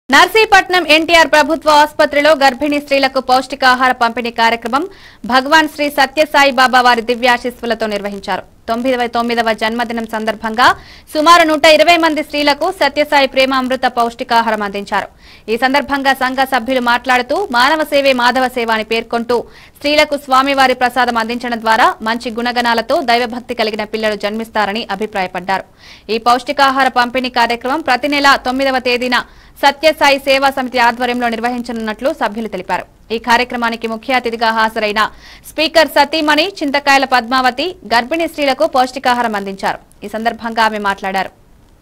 నర్సీపట్నం ఎన్టీఆర్ ప్రభుత్వ ఆసుపత్రిలో గర్భిణీ స్త్రీలకు పౌష్టికాహార పంపిణీ కార్యక్రమం భగవాన్ శ్రీ సత్యసాయి బాబా వారి దివ్యాశిస్సులతో నిర్వహించారు తొమ్మిదవ తొమ్మిదవ జన్మదినం సందర్భంగా సుమారు నూట ఇరవై మంది స్త్రీలకు సత్యసాయి ప్రేమామృత పౌష్టికాహారం అందించారు ఈ సందర్భంగా సంఘ సభ్యులు మాట్లాడుతూ మానవ సేవే మాధవ సేవ అని పేర్కొంటూ స్త్రీలకు స్వామివారి ప్రసాదం అందించడం ద్వారా మంచి గుణగణాలతో దైవభక్తి కలిగిన పిల్లలు జన్మిస్తారని అభిప్రాయపడ్డారు ఈ పౌష్టికాహార పంపిణీ కార్యక్రమం ప్రతి నెల తొమ్మిదవ తేదీన సత్యసాయి సేవా సమితి ఆధ్వర్యంలో నిర్వహించనున్నట్లు సభ్యులు తెలిపారు ఈ కార్యక్రమానికి ముఖ్య అతిథిగా హాజరైన స్పీకర్ సతీమణి చింతకాయల పద్మావతి గర్భిణీ స్త్రీలకు పౌష్టికాహారం అందించారు ఈ సందర్భంగా ఆమె మాట్లాడారు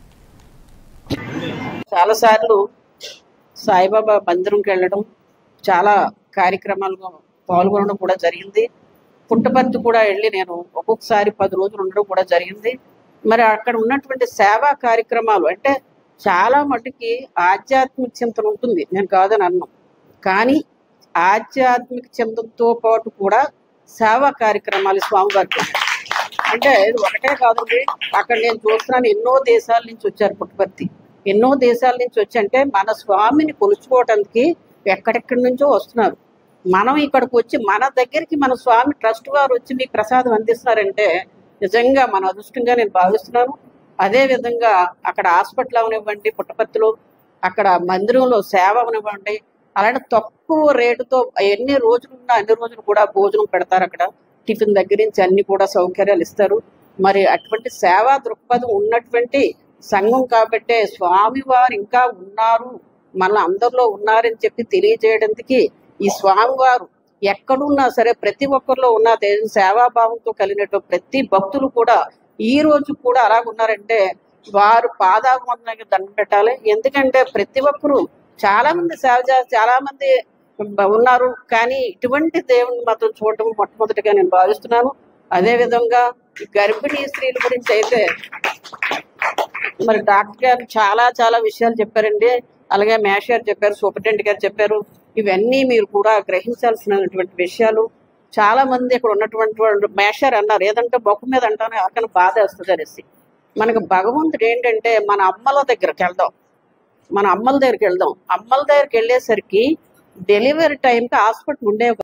చాలాసార్లు సాయిబాబా మందిరంకి వెళ్ళడం చాలా కార్యక్రమాల్లో పాల్గొనడం కూడా జరిగింది పుట్టపర్తి కూడా వెళ్ళి నేను ఒక్కొక్కసారి పది రోజులు ఉండడం కూడా జరిగింది మరి అక్కడ ఉన్నటువంటి సేవా కార్యక్రమాలు అంటే చాలా మటుకి ఆధ్యాత్మిక చింతన ఉంటుంది నేను కాదని అన్నాం కానీ ఆధ్యాత్మిక చింతనతో పాటు కూడా సేవా కార్యక్రమాలు స్వామివారికి ఉన్నాయి. అంటే ఇది ఒకటే కాదండి అక్కడ నేను చూస్తున్నాను ఎన్నో దేశాల నుంచి వచ్చారు పుట్టపర్తి ఎన్నో దేశాల నుంచి వచ్చి అంటే మన స్వామిని కొలుచుకోవటానికి ఎక్కడెక్కడి నుంచో వస్తున్నారు మనం ఇక్కడికి వచ్చి మన దగ్గరికి మన స్వామి ట్రస్ట్ వారు వచ్చి మీకు ప్రసాదం అందిస్తున్నారంటే నిజంగా మన అదృష్టంగా నేను భావిస్తున్నాను అదే విధంగా అక్కడ హాస్పిటల్ అవనివ్వండి పుట్టపర్తిలో అక్కడ మందిరంలో సేవ అవనివ్వండి అలాంటి తక్కువ రేటుతో ఎన్ని రోజులు ఉన్నా అన్ని రోజులు కూడా భోజనం పెడతారు అక్కడ టిఫిన్ దగ్గర నుంచి అన్ని కూడా సౌకర్యాలు ఇస్తారు మరి అటువంటి సేవా దృక్పథం ఉన్నటువంటి సంఘం కాబట్టే స్వామివారు ఇంకా ఉన్నారు మన అందరిలో ఉన్నారని చెప్పి తెలియజేయడానికి ఈ స్వామివారు ఎక్కడున్నా సరే ప్రతి ఒక్కరిలో ఉన్న దే- సేవాభావంతో కలిగినట్టు ప్రతి భక్తులు కూడా ఈ రోజు కూడా అలాగ ఉన్నారంటే వారు పాదాభివందనకి దండం పెట్టాలి ఎందుకంటే ప్రతి ఒక్కరు చాలా మంది సేవ చేస్తారు చాలా మంది ఉన్నారు కానీ ఇటువంటి దేవుని మాత్రం చూడటం మొట్టమొదటిగా నేను భావిస్తున్నాను అదే విధంగా ఈ గర్భిణీ స్త్రీల గురించి అయితే మరి డాక్టర్ గారు చాలా చాలా విషయాలు చెప్పారండి అలాగే మేష్ గారు చెప్పారు సూపరింటెండెంట్ గారు చెప్పారు ఇవన్నీ మీరు కూడా గ్రహించాల్సినటువంటి విషయాలు చాలా మంది ఇక్కడ ఉన్నటువంటి వాళ్ళు మేషర్ అన్నారు ఏదంటే బొక్క మీద అంటాను ఎవరికైనా బాధ వస్తుంది అనేసి మనకు భగవంతుడు ఏంటంటే మన అమ్మల దగ్గరికి వెళ్దాం మన అమ్మల దగ్గరికి వెళ్దాం అమ్మల దగ్గరికి వెళ్ళేసరికి డెలివరీ టైంకి హాస్పిటల్ ఉండే